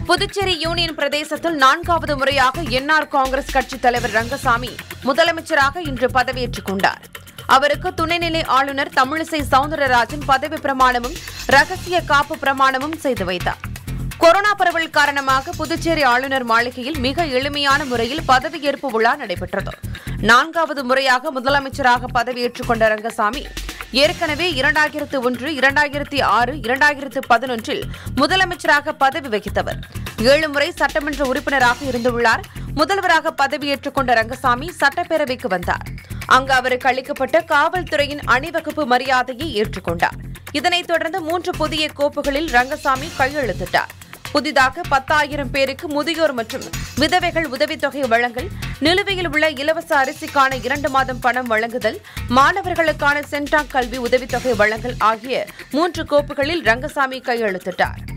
Puducherry union பிரதேசத்தில் நான்காவது முறையாக என்ஆர் காங்கிரஸ் கட்சித் தலைவர் ரங்கசாமி முதலமைச்சராக இன்று பதவியேற்றுக் கொண்டார் அவருக்கு துணைநிலை ஆளுநர் தமிழிசை சவுந்தரராஜன் பதவி பிரமாணமும் ரகசிய காப்பு பிரமாணமும் செய்து வைத்தார் கொரோனா பரவல் காரணமாக புதுச்சேரி ஆளுநர் மாளிகையில் மிக எளிமையான முறையில் பதவியேற்பு விழா நடைபெற்றது நான்காவது முறையாக முதலமைச்சராக பதவியேற்றுக் கொண்ட ரங்கசாமி ஏற்கனவே இரண்டாயிரத்து ஒன்று இரண்டாயிரத்தி ஆறு இரண்டாயிரத்து பதினொன்றில் முதலமைச்சராக பதவி வகித்தவர் ஏழு முறை சட்டமன்ற உறுப்பினராக இருந்துள்ளார் முதல்வராக பதவியேற்றுக் கொண்ட ரங்கசாமி சட்டப்பேரவைக்கு வந்தார் அங்கு அவருக்கு அளிக்கப்பட்ட காவல்துறையின் அணிவகுப்பு மரியாதையை ஏற்றுக்கொண்டார் இதனைத் தொடர்ந்து மூன்று புதிய கோப்புகளில் ரங்கசாமி கையெழுத்திட்டார் புதிதாக பத்தாயிரம் பேருக்கு முதியோர் மற்றும் விதவைகள் உதவித்தொகை வழங்கல் நிலுவையில் உள்ள இலவச அரிசிக்கான இரண்டு மாதம் பணம் வழங்குதல் மாணவர்களுக்கான சென்டாக் கல்வி உதவித்தொகை வழங்கல் ஆகிய மூன்று கோப்புகளில் ரங்கசாமி கையெழுத்திட்டார்